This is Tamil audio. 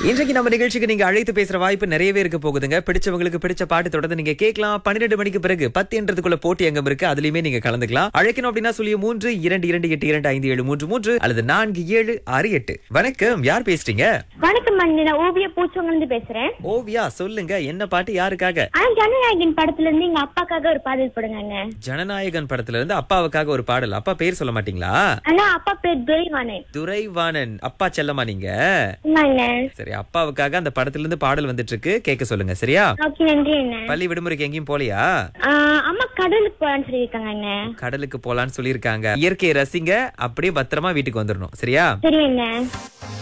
இன்றைக்கு நம்ம நிகழ்ச்சிக்கு நீங்க அழைத்து பேசுற வாய்ப்பு நிறையவே இருக்க போகுதுங்க பிடிச்சவங்களுக்கு பிடிச்ச பாட்டு தொடர்ந்து நீங்க கேட்கலாம் பன்னிரெண்டு மணிக்கு பிறகு பத்து என்றதுக்குள்ள போட்டி அங்கம் இருக்கு அதுலயுமே நீங்க கலந்துக்கலாம் அழைக்கணும் அப்படின்னா சொல்லி மூன்று இரண்டு இரண்டு எட்டு இரண்டு ஐந்து ஏழு மூன்று மூன்று அல்லது நான்கு ஏழு ஆறு எட்டு வணக்கம் யார் பேசுறீங்க வணக்கம் அண்ணி நான் ஓவிய பூச்சவங்க பேசுறேன் ஓவியா சொல்லுங்க என்ன பாட்டு யாருக்காக ஆனா ஜனநாயகன் படத்துல இருந்து எங்க அப்பாக்காக ஒரு பாடல் போடுங்க அண்ணே. ஜனநாயகன் படத்துல இருந்து அப்பாவுக்காக ஒரு பாடல் அப்பா பேர் சொல்ல மாட்டீங்களா ஆனா அப்பா பேர் துரைவானன் துரைவாணன் அப்பா செல்லமா நீங்க ஆமாங்க சரி அப்பாவுக்காக அந்த படத்துல இருந்து பாடல் வந்துட்டு இருக்கு கேட்க சொல்லுங்க சரியா ஓகே நன்றி அண்ணே பள்ளி விடுமுறைக்கு எங்கேயும் போலியா ஆஹ் அம்மா கடலுக்கு போறான்னு சொல்லியிருக்காங்க அண்ணே கடலுக்கு போலான்னு சொல்லியிருக்காங்க இயற்கையை ரசிங்க அப்படியே பத்திரமா வீட்டுக்கு வந்துடணும் சரியா சரி அண்ணே